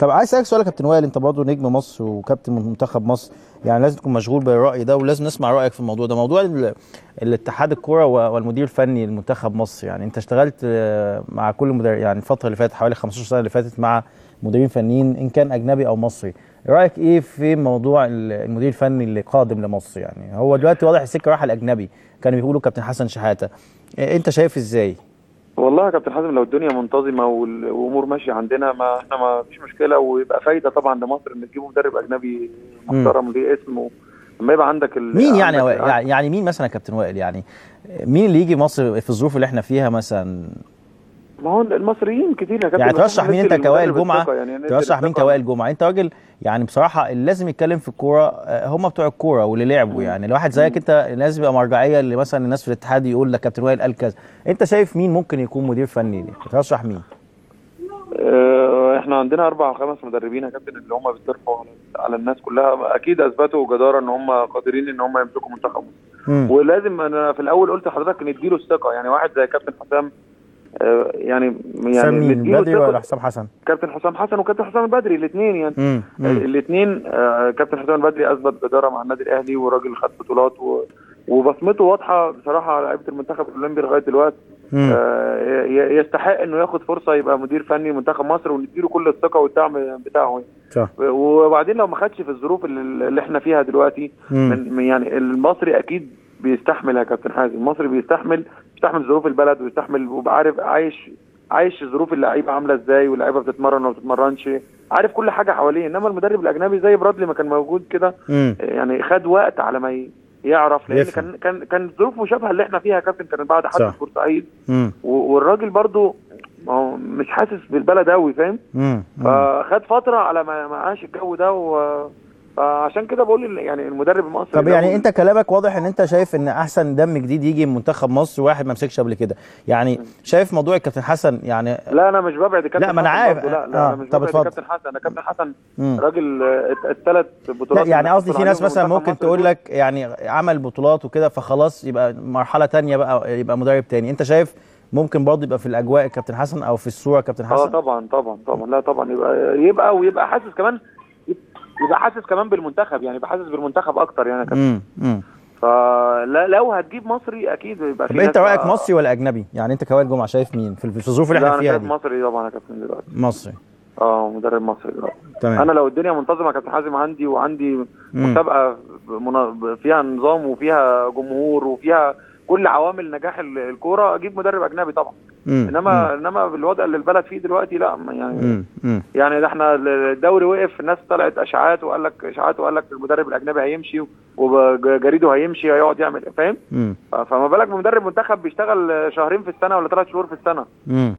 طب عايز اسالك سؤال يا كابتن وائل انت برضه نجم مصر وكابتن منتخب مصر يعني لازم تكون مشغول بالراي ده ولازم نسمع رايك في الموضوع ده موضوع ال- الاتحاد الكوره و- والمدير الفني لمنتخب مصر يعني انت اشتغلت آه، مع كل مدرب يعني الفتره اللي فاتت حوالي 15 سنه اللي فاتت مع مديرين فنيين ان كان اجنبي او مصري رايك ايه في موضوع ال- المدير الفني اللي قادم لمصر يعني هو دلوقتي واضح السكه رايحه الاجنبي كانوا بيقولوا كابتن حسن شحاته إيه انت شايف ازاي والله يا كابتن حازم لو الدنيا منتظمه وال- والامور ماشيه عندنا ما احنا ما فيش مشكله ويبقى فايده طبعا لمصر ان تجيبوا مدرب اجنبي محترم ليه اسمه لما يبقى عندك ال... مين يعني عندك- يا وائل؟ يعني يعني مين مثلا يا كابتن وائل يعني مين اللي يجي مصر في الظروف اللي احنا فيها مثلا ما هو المصريين كتير يا كابتن يعني بس ترشح إحنا مين ندي انت كوائل للمدرب جمعه الثقة، يعني ندي ترشح مين الثقة. كوائل جمعه انت راجل يعني بصراحه اللي لازم يتكلم في الكوره آه، هم بتوع الكوره واللي لعبوا يعني الواحد زيك انت لازم يبقى مرجعيه اللي مثلا الناس في الاتحاد يقول لك كابتن وائل قال كذا انت شايف مين ممكن يكون مدير فني دي ترشح مين آه، احنا عندنا اربع او خمس مدربين يا كابتن اللي هم بيصرفوا على, على الناس كلها اكيد اثبتوا جداره ان هم قادرين ان هم يمسكوا منتخب مصر مم. ولازم انا في الاول قلت لحضرتك نديله الثقه يعني واحد زي كابتن حسام آه، يعني حسام يعني مين نديله بدري الثقة. ولا حسام حسن كابتن حسام حسن وكابتن حسام البدري الاثنين يعني مم. مم. الاثنين كابتن حسام البدري اثبت جداره مع النادي الاهلي وراجل خد بطولات و... وبصمته واضحه بصراحه على لعيبه المنتخب الاولمبي لغايه دلوقتي مم. آه، ي- يستحق انه ياخد فرصه يبقى مدير فني لمنتخب مصر ونديله كل الثقه والدعم بتاعه صح وبعدين لو ما خدش في الظروف اللي اللي احنا فيها دلوقتي مم. من من- يعني المصري اكيد بيستحمل يا كابتن حازم المصري بيستحمل بيستحمل ظروف البلد ويستحمل ويبقى عارف عايش عايش ظروف اللعيبه عامله ازاي واللعيبه بتتمرن وما بتتمرنش عارف كل حاجه حواليه انما المدرب الاجنبي زي برادلي ما كان موجود كده مم. يعني خد وقت على ما ي- يعرف لان يفهم. كان كان كان ظروف مشابهه اللي احنا فيها يا كابتن كانت بعد صح. حادث بورسعيد مم. و- والراجل برضو ما هو مش حاسس بالبلد قوي فاهم مم. مم. فخد فتره على ما ما عاش الجو ده و... فعشان كده بقول ال- يعني المدرب المصري طب ده يعني هو- انت كلامك واضح ان انت شايف ان احسن دم جديد يجي من منتخب مصر واحد ما مسكش قبل كده يعني شايف موضوع الكابتن حسن يعني لا انا مش ببعد الكابتن لا، ما أنا حسن عارف. برضو، لا لا آه، انا مش طب ببعد اتفضل. الكابتن حسن انا كابتن حسن مم. راجل الثلاث لا بطولات يعني اللي قصدي في حصل ناس عليهم مثلا منتخب ممكن مصر تقول دول. لك يعني عمل بطولات وكده فخلاص يبقى مرحله تانية بقى يبقى مدرب تاني انت شايف ممكن برضه يبقى في الاجواء الكابتن حسن او في الصوره كابتن اه حسن طبعا طبعا طبعا لا طبعا يبقى يبقى ويبقى حاسس كمان يبقى حاسس كمان بالمنتخب يعني يبقى حاسس بالمنتخب اكتر يعني كابتن امم امم فلا لو هتجيب مصري اكيد يبقى في طب انت ناس رايك بقى- مصري ولا اجنبي يعني انت كوائل جمعه شايف مين في في الظروف اللي لا احنا انا فيها شايف دي مصري طبعا يا كابتن دلوقتي مصري اه مدرب مصري دلوقتي تمام انا لو الدنيا منتظمه يا كابتن حازم عندي وعندي مم. مسابقه منا- فيها نظام وفيها جمهور وفيها كل عوامل نجاح ال- الكوره اجيب مدرب اجنبي طبعا مم. انما انما بالوضع اللي البلد فيه دلوقتي لا ما يعني مم. مم. يعني ده احنا الدوري وقف الناس طلعت اشاعات وقال لك اشاعات وقال لك المدرب الاجنبي هيمشي وجريده هيمشي هيقعد يعمل فاهم مم. فما بالك بمدرب منتخب بيشتغل شهرين في السنه ولا ثلاث شهور في السنه مم.